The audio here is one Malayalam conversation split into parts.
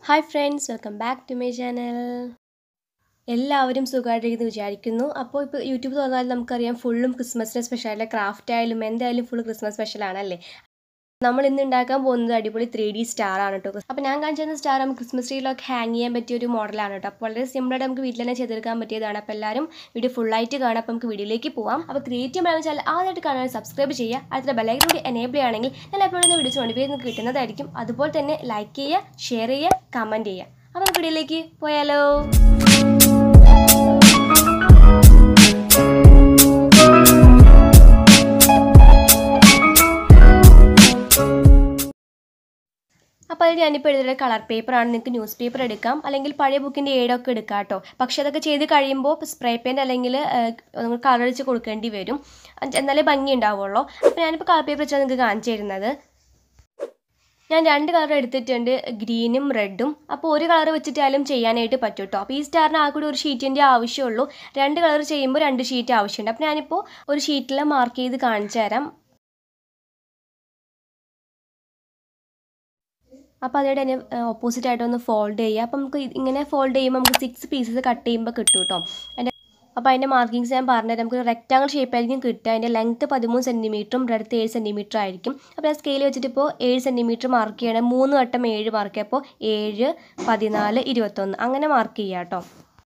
hi friends welcome back to my channel എല്ലാവരും സുഖമായിട്ടിരിക്കുന്നു വിചാരിക്കുന്നു അപ്പോൾ ഇപ്പോൾ യൂട്യൂബ് തുറന്നാൽ നമുക്കറിയാം ഫുള്ളും ക്രിസ്മസിൻ്റെ സ്പെഷ്യൽ ക്രാഫ്റ്റ് ആയാലും എന്തായാലും ഫുൾ ക്രിസ്മസ് സ്പെഷ്യലാണല്ലേ നമ്മൾ ഇന്ന് ഉണ്ടാക്കാൻ പോകുന്നത് അടിപൊളി ത്രീ ഡി സ്റ്റാർ ആണ് കേട്ടോ അപ്പോൾ ഞാൻ കാണിച്ചിരുന്ന സ്റ്റാർ നമുക്ക് ക്രിസ്മസ് ട്രീയിലൊക്കെ ഹാങ് ചെയ്യാൻ പറ്റിയ ഒരു മോഡലാണ് കേട്ടോ അപ്പോൾ വളരെ സിമ്പിളായിട്ട് നമുക്ക് വീട്ടിൽ തന്നെ ചെയ്തെടുക്കാൻ പറ്റിയതാണ് അപ്പോൾ എല്ലാവരും വീഡിയോ ഫുള്ളായിട്ട് കാണാം അപ്പോൾ നമുക്ക് വീഡിയോയിലേക്ക് പോവാം അപ്പോൾ ക്രിയേറ്റീവ് മലയാളം ചാനൽ ആദ്യമായിട്ട് കാണാൻ സബ്സ്ക്രൈബ് ചെയ്യുക അടുത്ത ബെല്ലൈക്കൻ കൂടി എനേബിൾ ചെയ്യുകയാണെങ്കിൽ ഞാൻ അപ്ലോഡ് ചെയ്യുന്ന വീഡിയോസ് നോട്ടിഫിക്കേഷൻ നിങ്ങൾക്ക് കിട്ടുന്നതായിരിക്കും അതുപോലെ തന്നെ ലൈക്ക് ചെയ്യുക ഷെയർ ചെയ്യുക കമൻറ്റ് ചെയ്യുക അപ്പോൾ നമുക്ക് വീഡിയോയിലേക്ക് പോയാലോ അപ്പോൾ അതിൽ ഞാനിപ്പോൾ എഴുതിയ കളർ പേപ്പറാണ് നിങ്ങൾക്ക് ന്യൂസ് പേപ്പർ എടുക്കാം അല്ലെങ്കിൽ പഴയ ബുക്കിൻ്റെ ഏടൊക്കെ എടുക്കാം കേട്ടോ പക്ഷേ അതൊക്കെ ചെയ്ത് കഴിയുമ്പോൾ സ്പ്രേ പെയിൻറ്റ് അല്ലെങ്കിൽ നിങ്ങൾ കളർ അടിച്ച് കൊടുക്കേണ്ടി വരും എന്നാലേ ഭംഗി ഉണ്ടാവുള്ളൂ അപ്പോൾ ഞാനിപ്പോൾ കളർ പേപ്പർ വെച്ചാൽ നിങ്ങൾക്ക് കാണിച്ചു തരുന്നത് ഞാൻ രണ്ട് കളർ എടുത്തിട്ടുണ്ട് ഗ്രീനും റെഡും അപ്പോൾ ഒരു കളർ വെച്ചിട്ടാലും ചെയ്യാനായിട്ട് പറ്റും കേട്ടോ അപ്പോൾ ഈ സ്റ്റാറിന് ആ കൂടി ഒരു ഷീറ്റിൻ്റെ ആവശ്യമുള്ളൂ രണ്ട് കളർ ചെയ്യുമ്പോൾ രണ്ട് ഷീറ്റ് ആവശ്യമുണ്ട് അപ്പോൾ ഞാനിപ്പോൾ ഒരു ഷീറ്റിൽ മാർക്ക് ചെയ്ത് കാണിച്ചു തരാം അപ്പോൾ അതിൻ്റെ തന്നെ ഓപ്പോസിറ്റ് ആയിട്ട് ഒന്ന് ഫോൾഡ് ചെയ്യുക അപ്പോൾ നമുക്ക് ഇങ്ങനെ ഫോൾഡ് ചെയ്യുമ്പോൾ നമുക്ക് സിക്സ് പീസസ് കട്ട് ചെയ്യുമ്പോൾ കിട്ടും കേട്ടോ അതിൻ്റെ അപ്പോൾ അതിൻ്റെ മാർക്കിങ്സ് ഞാൻ പറഞ്ഞുതരാം നമുക്ക് റെക്റ്റാങ്കിൾ ഷേപ്പായിരിക്കും കിട്ടുക അതിൻ്റെ ലെങ്ത്ത് പതിമൂന്ന് സെൻറ്റിമീറ്ററും ബ്രെഡ്ത്ത് ഏഴ് സെൻറ്റിമീറ്റർ ആയിരിക്കും അപ്പോൾ ഞാൻ സ്കെയിൽ വെച്ചിട്ട് ഇപ്പോൾ ഏഴ് സെൻറ്റിമീറ്റർ മാർക്ക് ചെയ്യണം മൂന്ന് വട്ടം ഏഴ് മാർക്ക് ചെയ്യുക അപ്പോൾ ഏഴ് പതിനാല് ഇരുപത്തൊന്ന് അങ്ങനെ മാർക്ക് ചെയ്യുക കേട്ടോ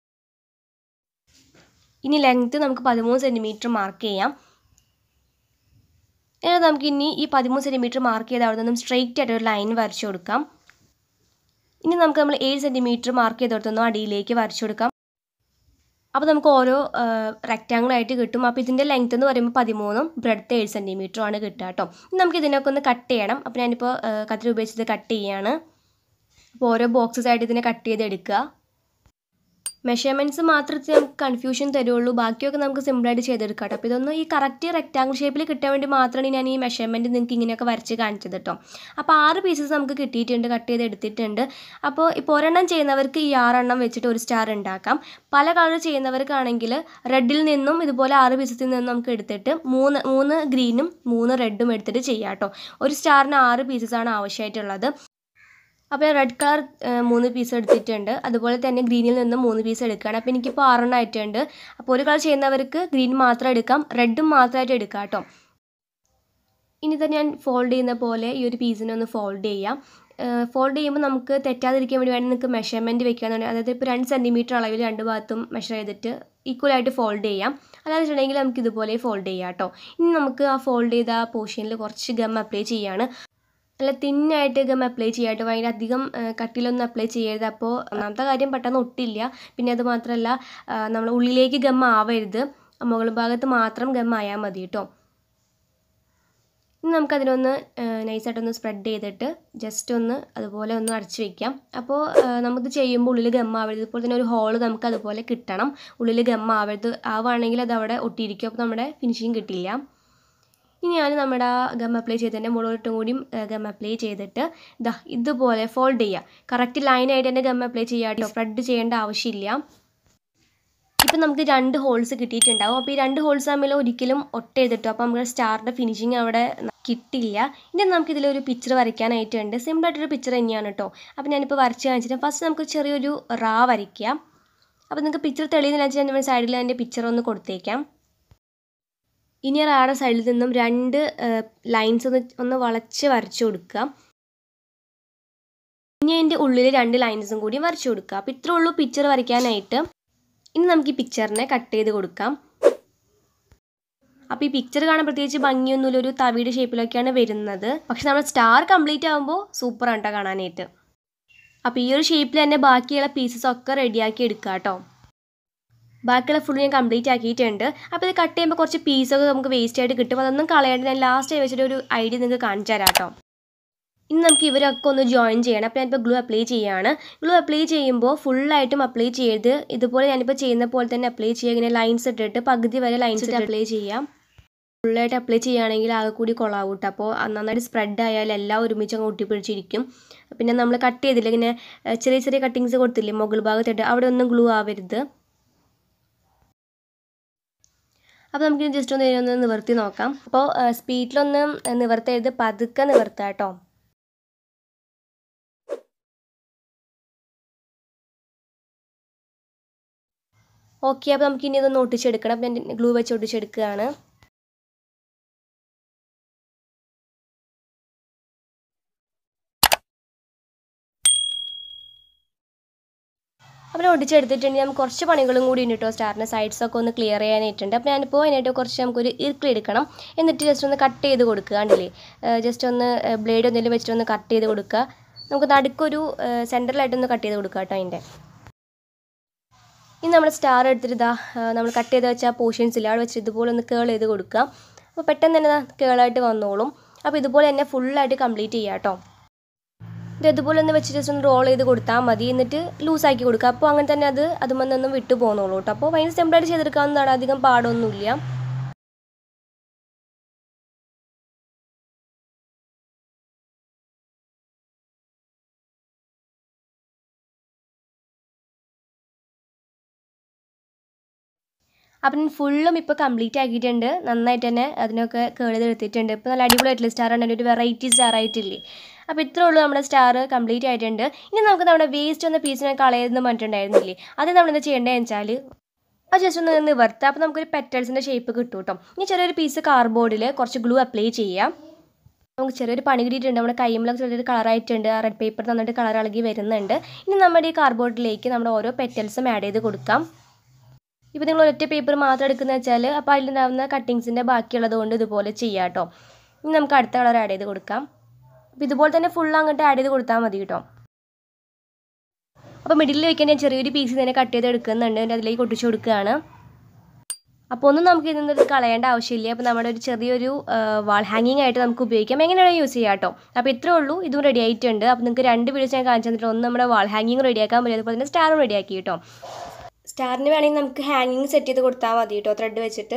ഇനി ലെങ്ത്ത് നമുക്ക് പതിമൂന്ന് സെൻറ്റിമീറ്റർ മാർക്ക് ചെയ്യാം എന്നിട്ട് നമുക്ക് ഇനി ഈ പതിമൂന്ന് സെൻറ്റിമീറ്റർ മാർക്ക് ചെയ്ത് അവിടെ നിന്നും സ്ട്രെയിറ്റ് ആയിട്ട് ഒരു ലൈൻ വരച്ചു കൊടുക്കാം ഇനി നമുക്ക് നമ്മൾ ഏഴ് സെൻറ്റിമീറ്റർ മാർക്ക് ചെയ്തെടുത്തൊന്നും അടിയിലേക്ക് വരച്ചു കൊടുക്കാം അപ്പോൾ നമുക്ക് ഓരോ റെക്റ്റാങ്കിൾ ആയിട്ട് കിട്ടും അപ്പോൾ ഇതിൻ്റെ ലെങ്ത് എന്ന് പറയുമ്പോൾ പതിമൂന്നും ബ്രെഡ്ത്ത് ഏഴ് സെൻറ്റിമീറ്ററും ആണ് കിട്ടുക കേട്ടോ ഇനി നമുക്ക് ഇതിനൊക്കെ ഒന്ന് കട്ട് ചെയ്യണം അപ്പോൾ ഞാനിപ്പോൾ കത്തിരി ഉപയോഗിച്ചത് കട്ട് ചെയ്യാണ് അപ്പോൾ ഓരോ ബോക്സസ് ആയിട്ട് ഇതിനെ കട്ട് ചെയ്തെടുക്കുക മെഷർമെൻറ്റ്സ് മാത്രമേ നമുക്ക് കൺഫ്യൂഷൻ തരുള്ളൂ ബാക്കിയൊക്കെ നമുക്ക് സിമ്പിളായിട്ട് ചെയ്തെടുക്കാം കേട്ടോ അപ്പോൾ ഇതൊന്ന് ഈ കറക്റ്റ് റെക്റ്റാങ്കിൾ ഷേപ്പിൽ കിട്ടാൻ വേണ്ടി മാത്രമാണ് ഞാൻ ഈ മെഷർമെൻറ്റ് നിങ്ങൾക്ക് ഇങ്ങനെയൊക്കെ വരച്ച് കാണിച്ചത് കേട്ടോ അപ്പോൾ ആറ് പീസസ് നമുക്ക് കിട്ടിയിട്ടുണ്ട് കട്ട് ചെയ്ത് എടുത്തിട്ടുണ്ട് അപ്പോൾ ഇപ്പോൾ ഒരെണ്ണം ചെയ്യുന്നവർക്ക് ഈ ആറെണ്ണം വെച്ചിട്ട് ഒരു സ്റ്റാർ ഉണ്ടാക്കാം പല കളർ ചെയ്യുന്നവർക്കാണെങ്കിൽ റെഡിൽ നിന്നും ഇതുപോലെ ആറ് പീസസിൽ നിന്നും നമുക്ക് എടുത്തിട്ട് മൂന്ന് മൂന്ന് ഗ്രീനും മൂന്ന് റെഡും എടുത്തിട്ട് ചെയ്യാം കേട്ടോ ഒരു സ്റ്റാറിന് ആറ് പീസസാണ് ആവശ്യമായിട്ടുള്ളത് അപ്പോൾ റെഡ് കളർ മൂന്ന് പീസ് എടുത്തിട്ടുണ്ട് അതുപോലെ തന്നെ ഗ്രീനിൽ നിന്ന് മൂന്ന് പീസ് എടുക്കുകയാണ് അപ്പോൾ എനിക്കിപ്പോൾ ആറെണ്ണം ആയിട്ടുണ്ട് അപ്പോൾ ഒരു കളർ ചെയ്യുന്നവർക്ക് ഗ്രീൻ മാത്രം എടുക്കാം റെഡും മാത്രമായിട്ട് എടുക്കാം കേട്ടോ ഇനി തന്നെ ഞാൻ ഫോൾഡ് ചെയ്യുന്ന പോലെ ഈ ഒരു പീസിനെ ഒന്ന് ഫോൾഡ് ചെയ്യാം ഫോൾഡ് ചെയ്യുമ്പോൾ നമുക്ക് തെറ്റാതിരിക്കാൻ വേണ്ടി വേണമെങ്കിൽ നിങ്ങൾക്ക് മെഷർമെൻറ്റ് വെക്കാന്നുണ്ടെങ്കിൽ അതായത് ഇപ്പോൾ രണ്ട് സെൻറ്റിമീറ്റർ അളവിൽ രണ്ട് ഭാഗത്തും മെഷർ ചെയ്തിട്ട് ഈക്വലായിട്ട് ഫോൾഡ് ചെയ്യാം അല്ലാതെ വെച്ചിട്ടുണ്ടെങ്കിൽ നമുക്ക് ഇതുപോലെ ഫോൾഡ് ചെയ്യാം കേട്ടോ ഇനി നമുക്ക് ആ ഫോൾഡ് ചെയ്ത ആ പോർഷനിൽ കുറച്ച് ഗം അപ്ലൈ ചെയ്യാണ് നല്ല തിന്നായിട്ട് ഗം അപ്ലൈ ചെയ്യാട്ടോ ഭയങ്കര അധികം കട്ടിലൊന്നും അപ്ലൈ ചെയ്യരുത് അപ്പോൾ ഒന്നാമത്തെ കാര്യം പെട്ടെന്ന് ഒട്ടില്ല പിന്നെ അത് മാത്രമല്ല നമ്മൾ ഉള്ളിലേക്ക് ഗം ആവരുത് മുകൾ ഭാഗത്ത് മാത്രം ഗം ആയാൽ മതി കേട്ടോ ഇനി നമുക്കതിനൊന്ന് നൈസായിട്ടൊന്ന് സ്പ്രെഡ് ചെയ്തിട്ട് ജസ്റ്റ് ഒന്ന് അതുപോലെ ഒന്ന് അടച്ച് വയ്ക്കാം അപ്പോൾ നമുക്ക് ചെയ്യുമ്പോൾ ഉള്ളിൽ ഗം ആവരുത് ഇപ്പോൾ തന്നെ ഒരു ഹോള് നമുക്ക് അതുപോലെ കിട്ടണം ഉള്ളിൽ ഗം ആവരുത് ആവുകയാണെങ്കിൽ അത് അവിടെ ഒട്ടിയിരിക്കും അപ്പോൾ നമ്മുടെ ഫിനിഷിങ് കിട്ടില്ല ഇനി ഞാൻ നമ്മുടെ ഗം അപ്ലൈ ചെയ്തതിൻ്റെ മുകളിലിട്ടും കൂടിയും ഗം അപ്ലൈ ചെയ്തിട്ട് ഇതാ ഇതുപോലെ ഫോൾഡ് ചെയ്യുക കറക്റ്റ് ലൈനായിട്ട് തന്നെ ഗം അപ്ലൈ ചെയ്യുക കേട്ടോ സ്പ്രെഡ് ചെയ്യേണ്ട ആവശ്യമില്ല ഇപ്പം നമുക്ക് രണ്ട് ഹോൾസ് കിട്ടിയിട്ടുണ്ടാവും അപ്പോൾ ഈ രണ്ട് ഹോൾസ് തമ്മിൽ ഒരിക്കലും ഒട്ട ചെയ്തിട്ടോ അപ്പോൾ നമ്മുടെ സ്റ്റാറിൻ്റെ ഫിനിഷിങ് അവിടെ കിട്ടില്ല ഇനി നമുക്ക് ഇതിലൊരു പിക്ചർ വരയ്ക്കാനായിട്ടുണ്ട് സിമ്പിളായിട്ടൊരു പിക്ചർ തന്നെയാണ് കേട്ടോ അപ്പോൾ ഞാനിപ്പോൾ വരച്ച് കാണിച്ചിട്ട് ഫസ്റ്റ് നമുക്ക് ചെറിയൊരു റാ വരയ്ക്കാം അപ്പോൾ നിങ്ങൾക്ക് പിക്ചർ തെളിയുന്നില്ല വെച്ചാൽ ഞാൻ സൈഡിൽ അതിൻ്റെ പിക്ചർ ഒന്ന് കൊടുത്തേക്കാം ഇനി റായുടെ സൈഡിൽ നിന്നും രണ്ട് ലൈൻസ് ഒന്ന് ഒന്ന് വളച്ച് വരച്ചു കൊടുക്കുക ഇനി അതിൻ്റെ ഉള്ളിൽ രണ്ട് ലൈൻസും കൂടി വരച്ചു കൊടുക്കുക അപ്പോൾ ഇത്രേ ഉള്ളൂ പിക്ചർ വരയ്ക്കാനായിട്ട് ഇനി നമുക്ക് ഈ പിക്ചറിനെ കട്ട് ചെയ്ത് കൊടുക്കാം അപ്പോൾ ഈ പിക്ചർ കാണാൻ പ്രത്യേകിച്ച് ഭംഗിയൊന്നുമില്ല ഒരു തവിയുടെ ഷേപ്പിലൊക്കെയാണ് വരുന്നത് പക്ഷെ നമ്മൾ സ്റ്റാർ കംപ്ലീറ്റ് ആകുമ്പോൾ സൂപ്പറാണ് കേട്ടോ കാണാനായിട്ട് അപ്പോൾ ഈ ഒരു ഷേപ്പിൽ തന്നെ ബാക്കിയുള്ള പീസസ് ഒക്കെ റെഡിയാക്കി എടുക്കുക കേട്ടോ ബാക്കിയുള്ള ഫുൾ ഞാൻ കംപ്ലീറ്റ് ആക്കിയിട്ടുണ്ട് അപ്പോൾ ഇത് കട്ട് ചെയ്യുമ്പോൾ കുറച്ച് പീസൊക്കെ നമുക്ക് വേസ്റ്റ് ആയിട്ട് കിട്ടും അതൊന്നും കളയാണ്ട് ഞാൻ ലാസ്റ്റ് വെച്ചിട്ട് ഒരു ഐഡിയ നിങ്ങൾക്ക് കാണിച്ചു തരാം കേട്ടോ ഇനി നമുക്ക് ഇവരൊക്കെ ഒന്ന് ജോയിൻ ചെയ്യണം അപ്പോൾ ഞാനിപ്പോൾ ഗ്ലൂ അപ്ലൈ ചെയ്യുകയാണ് ഗ്ലൂ അപ്ലൈ ചെയ്യുമ്പോൾ ഫുള്ളായിട്ടും അപ്ലൈ ചെയ്ത് ഇതുപോലെ ഞാനിപ്പോൾ ചെയ്യുന്ന പോലെ തന്നെ അപ്ലൈ ചെയ്യുക ഇങ്ങനെ ലൈൻസ് ഇട്ടിട്ട് പകുതി വരെ ലൈൻസ് ഇട്ട് അപ്ലൈ ചെയ്യാം ഫുള്ളായിട്ട് അപ്ലൈ ചെയ്യുകയാണെങ്കിൽ ആകെ കൂടി കൊളാവും കേട്ടോ അപ്പോൾ നന്നായിട്ട് സ്പ്രെഡ് ആയാൽ എല്ലാം ഒരുമിച്ച് അങ്ങ് ഒട്ടിപ്പിടിച്ചിരിക്കും പിന്നെ നമ്മൾ കട്ട് ചെയ്തില്ല ഇങ്ങനെ ചെറിയ ചെറിയ കട്ടിങ്സ് കൊടുത്തില്ലേ മുകൾ ഭാഗത്തിട്ട് അവിടെ ഒന്നും ഗ്ലൂ ആവരുത് അപ്പോൾ നമുക്ക് ജസ്റ്റ് ഒന്ന് ഒന്ന് നിവർത്തി നോക്കാം അപ്പോൾ സ്പീഡിലൊന്ന് നിവർത്തരുത് പതുക്കെ നിവർത്തുക കേട്ടോ ഓക്കെ അപ്പോൾ നമുക്ക് ഇനി ഇതൊന്ന് ഒട്ടിച്ചെടുക്കണം അപ്പം ഞാൻ ഗ്ലൂ വെച്ച് ഒട്ടിച്ചെടുക്കുകയാണ് അപ്പോൾ ഒട്ടിച്ചെടുത്തിട്ടുണ്ടെങ്കിൽ നമുക്ക് കുറച്ച് പണികളും കൂടി ഉണ്ട് കേട്ടോ സ്റ്റാറിൻ്റെ സൈഡ്സൊക്കെ ഒന്ന് ക്ലിയർ ചെയ്യാനായിട്ടുണ്ട് അപ്പോൾ ഞാനിപ്പോൾ അതിനായിട്ട് കുറച്ച് നമുക്കൊരു ഇർക്കിൾ എടുക്കണം എന്നിട്ട് ജസ്റ്റ് ഒന്ന് കട്ട് ചെയ്ത് കൊടുക്കുക കണ്ടില്ലേ ജസ്റ്റ് ഒന്ന് ബ്ലേഡ് എന്തെങ്കിലും വെച്ചിട്ട് ഒന്ന് കട്ട് ചെയ്ത് കൊടുക്കുക നമുക്ക് നടുക്കൊരു സെൻറ്ററിലായിട്ടൊന്ന് കട്ട് ചെയ്ത് കൊടുക്കുക കേട്ടോ അതിൻ്റെ ഇനി നമ്മൾ സ്റ്റാർ എടുത്തിട്ട് ഇതാ നമ്മൾ കട്ട് ചെയ്ത് വെച്ച പോർഷൻസ് ഇല്ല അവിടെ വെച്ചിട്ട് ഇതുപോലെ ഒന്ന് കേൾ ചെയ്ത് കൊടുക്കുക അപ്പോൾ പെട്ടെന്ന് തന്നെ കേളായിട്ട് വന്നോളും അപ്പോൾ ഇതുപോലെ തന്നെ ഫുള്ളായിട്ട് കംപ്ലീറ്റ് ചെയ്യുക കേട്ടോ ഇത് ഇതുപോലെ ഒന്ന് വെച്ച് ജസ്റ്റ് ഒന്ന് റോൾ ചെയ്ത് കൊടുത്താൽ മതി എന്നിട്ട് ലൂസാക്കി കൊടുക്കുക അപ്പോൾ അങ്ങനെ തന്നെ അത് അതുമെന്നൊന്നും വിട്ടു പോകുന്നുള്ളൂ കേട്ടോ അപ്പോൾ ഭയങ്കര സിമ്പിളായിട്ട് ചെയ്തെടുക്കാവുന്നതാണ് അധികം പാടൊന്നുമില്ല അപ്പം ഫുള്ളും ഇപ്പോൾ കംപ്ലീറ്റ് ആക്കിയിട്ടുണ്ട് നന്നായിട്ട് തന്നെ അതിനൊക്കെ കേൾ ചെയ്തെടുത്തിട്ടുണ്ട് ഇപ്പോൾ നല്ല അടിപൊളിയായിട്ടുള്ള സ്റ്റാർ ആണ് ഒരു വെറൈറ്റി സ്റ്റാർ ആയിട്ടില്ലേ അപ്പോൾ ഇത്രേ ഉള്ളൂ നമ്മുടെ സ്റ്റാർ കംപ്ലീറ്റ് ആയിട്ടുണ്ട് ഇനി നമുക്ക് നമ്മുടെ വേസ്റ്റ് എന്ന പീസിനെ കളയുന്ന പറഞ്ഞിട്ടുണ്ടായിരുന്നില്ലേ അത് നമ്മൾ എന്താ ചെയ്യേണ്ടതെന്ന് വെച്ചാൽ അത് ജസ്റ്റ് ഒന്ന് നിവർത്തുക അപ്പോൾ നമുക്കൊരു പെറ്റൽസിൻ്റെ ഷേപ്പ് കിട്ടും കേട്ടോ ഇനി ചെറിയൊരു പീസ് കാർഡ്ബോർഡിൽ കുറച്ച് ഗ്ലൂ അപ്ലൈ ചെയ്യാം നമുക്ക് ചെറിയൊരു പണി കിട്ടിയിട്ടുണ്ട് നമ്മുടെ കൈമിലൊക്കെ ചെറിയൊരു കളറായിട്ടുണ്ട് റെഡ് പേപ്പർ നന്നായിട്ട് കളർ ഇളകി വരുന്നുണ്ട് ഇനി നമ്മുടെ ഈ കാർഡ്ബോർഡിലേക്ക് നമ്മുടെ ഓരോ പെറ്റൽസും ആഡ് ചെയ്ത് കൊടുക്കാം ഇപ്പോൾ നിങ്ങൾ ഒരൊറ്റ പേപ്പർ മാത്രം എടുക്കുന്നത് വെച്ചാൽ അപ്പോൾ അതിലുണ്ടാകുന്ന കട്ടിങ്സിൻ്റെ ബാക്കിയുള്ളത് കൊണ്ട് ഇതുപോലെ ചെയ്യാം കേട്ടോ ഇനി നമുക്ക് അടുത്ത കളർ ആഡ് ചെയ്ത് കൊടുക്കാം അപ്പോൾ ഇതുപോലെ തന്നെ ഫുൾ അങ്ങോട്ട് ആഡ് ചെയ്ത് കൊടുത്താൽ മതി കേട്ടോ അപ്പോൾ മിഡിലിൽ വെക്കാൻ ഞാൻ ചെറിയൊരു പീസ് തന്നെ കട്ട് ചെയ്ത് എടുക്കുന്നുണ്ട് എന്നിട്ട് അതിലേക്ക് ഒട്ടിച്ച് കൊടുക്കുകയാണ് അപ്പോൾ ഒന്നും നമുക്ക് ഇതിൽ നിന്ന് കളയേണ്ട ആവശ്യമില്ല അപ്പോൾ നമ്മുടെ ഒരു ചെറിയൊരു വാൾ ഹാങ്ങിങ് ആയിട്ട് നമുക്ക് ഉപയോഗിക്കാം എങ്ങനെയാണ് യൂസ് ചെയ്യാം കേട്ടോ അപ്പോൾ ഇത്രേ ഉള്ളൂ ഇതും റെഡി ആയിട്ടുണ്ട് അപ്പോൾ നിങ്ങൾക്ക് രണ്ട് വീഡിയോസ് ഞാൻ കാണിച്ചു തന്നിട്ട് ഒന്ന് നമ്മുടെ വാൾ ഹാങ്ങിങ് റെഡിയാക്കാൻ പറ്റും അതുപോലെ തന്നെ സ്റ്റാറും റെഡിയാക്കി കേട്ടോ സ്റ്റാറിന് വേണമെങ്കിൽ നമുക്ക് ഹാങ്ങിങ് സെറ്റ് ചെയ്ത് കൊടുത്താൽ മതി കേട്ടോ ത്രെഡ് വെച്ചിട്ട്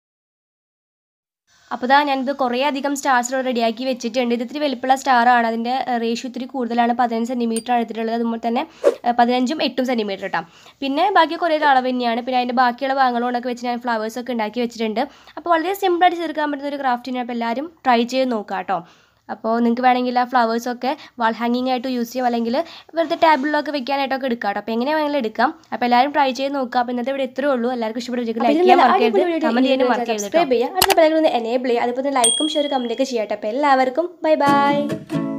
അപ്പോൾ ഇതാ ഞാനിത് കുറേ അധികം സ്റ്റാർസ് റെഡിയാക്കി വെച്ചിട്ടുണ്ട് ഇത് ഇത്തിരി വലിപ്പമുള്ള സ്റ്റാറാണ് അതിൻ്റെ റേഷ്യോ ഇത്തിരി കൂടുതലാണ് പതിനഞ്ച് സെൻറ്റിമീറ്റർ ആണ് എടുത്തിട്ടുള്ളത് അതുപോലെ തന്നെ പതിനഞ്ചും എട്ടും സെൻറ്റിമീറ്റർ കേട്ടോ പിന്നെ ബാക്കി കുറേ അളവ് തന്നെയാണ് പിന്നെ അതിൻ്റെ ബാക്കിയുള്ള ഭാഗങ്ങളോടൊക്കെ വെച്ച് ഞാൻ ഫ്ലവേഴ്സ് ഒക്കെ ഉണ്ടാക്കി വെച്ചിട്ടുണ്ട് അപ്പോൾ വളരെ സിമ്പിളായിട്ട് ചേർക്കാൻ പറ്റുന്ന ഒരു ക്രാഫ്റ്റിനെ അപ്പോൾ എല്ലാവരും ട്രൈ ചെയ്ത് നോക്കാം കേട്ടോ അപ്പോൾ നിങ്ങൾക്ക് വേണമെങ്കിൽ ആ ഫ്ലവേഴ്സൊക്കെ വാൾ ഹാങ്ങിങ് ആയിട്ട് യൂസ് ചെയ്യാം അല്ലെങ്കിൽ വെറുതെ ടേബിളിലൊക്കെ വെക്കാനായിട്ടൊക്കെ എടുക്കാം കേട്ടോ അപ്പോൾ എങ്ങനെ വേണമെങ്കിലും എടുക്കാം അപ്പോൾ എല്ലാവരും ട്രൈ ചെയ്ത് നോക്കുക അപ്പോൾ ഇന്നത്തെ ഇവിടെ ഇത്രേ ഉള്ളൂ എല്ലാവർക്കും ഇഷ്ടപ്പെട്ട ലൈക്ക് ചെയ്യാൻ മറക്കരുത് കമൻറ്റ് ചെയ്യാനും മറക്കരുത് സബ്സ്ക്രൈബ് ചെയ്യുക അടുത്ത പലരും ഒന്ന് എനേബിൾ ചെയ്യുക അതുപോലെ ലൈക്കും ഷെയർ കമൻറ്റൊക്കെ ചെയ്യാം കേട്ടോ അപ്പോൾ എല്ലാവർക്കും ബൈ ബൈ